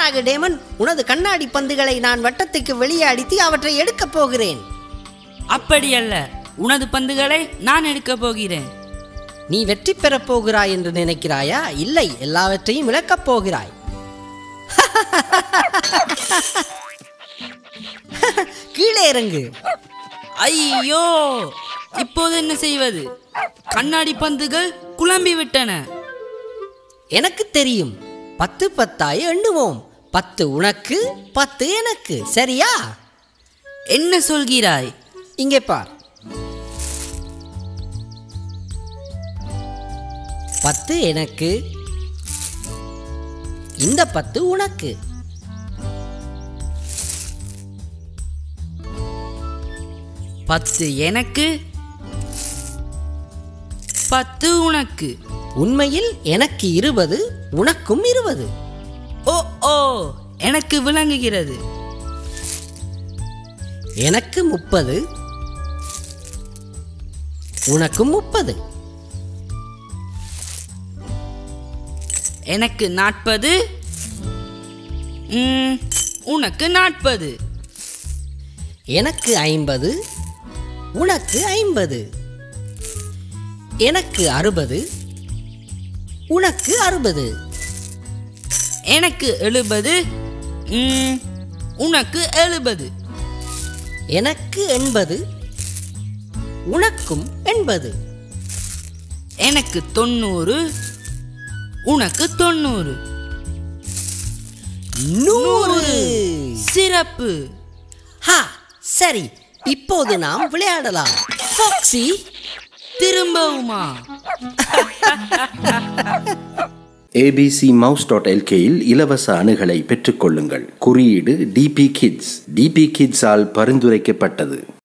மாறாக டேமன் உனது கண்ணாடி பந்துகளை நான் வட்டத்துக்கு வெளியே அடித்து அவற்றை எடுக்கப் போகிறேன் அப்படியல்ல உனது பந்துகளை நான் எடுக்கப் போகிறேன் நீ வெற்றி பெறப் போகிறாய் என்று நினைக்கிறாயா இல்லை எல்லாவற்றையும் இழக்கப் போகிறாய் கீழே இறங்கு ஐயோ இப்போது என்ன செய்வது கண்ணாடி பந்துகள் குழம்பி விட்டன எனக்கு தெரியும் பத்து பத்தாய் எண்ணுவோம் பத்து உனக்கு பத்து எனக்கு சரியா என்ன சொல்கிறாய் இங்கே பார் பத்து எனக்கு இந்த பத்து உனக்கு பத்து எனக்கு பத்து உனக்கு உண்மையில் எனக்கு இருபது உனக்கும் இருபது ஓ ஓ எனக்கு விளங்குகிறது எனக்கு முப்பது உனக்கும் முப்பது எனக்கு நாற்பது ம், உனக்கு நாற்பது எனக்கு ஐம்பது உனக்கு ஐம்பது எனக்கு அறுபது உனக்கு அறுபது எனக்கு எழுபது ம், உனக்கு எழுபது எனக்கு எண்பது உனக்கும் எண்பது எனக்கு தொண்ணூறு உனக்கு தொண்ணூறு நூறு சிறப்பு ஹா சரி இப்போது நாம் விளையாடலாம் ஃபாக்ஸி திரும்பவுமா ஏபிசி மவுஸ் டாட் எல்கேயில் இலவச அணுகலை பெற்றுக்கொள்ளுங்கள் குறியீடு டிபி கிட்ஸ் டிபி கிட்ஸால் பரிந்துரைக்கப்பட்டது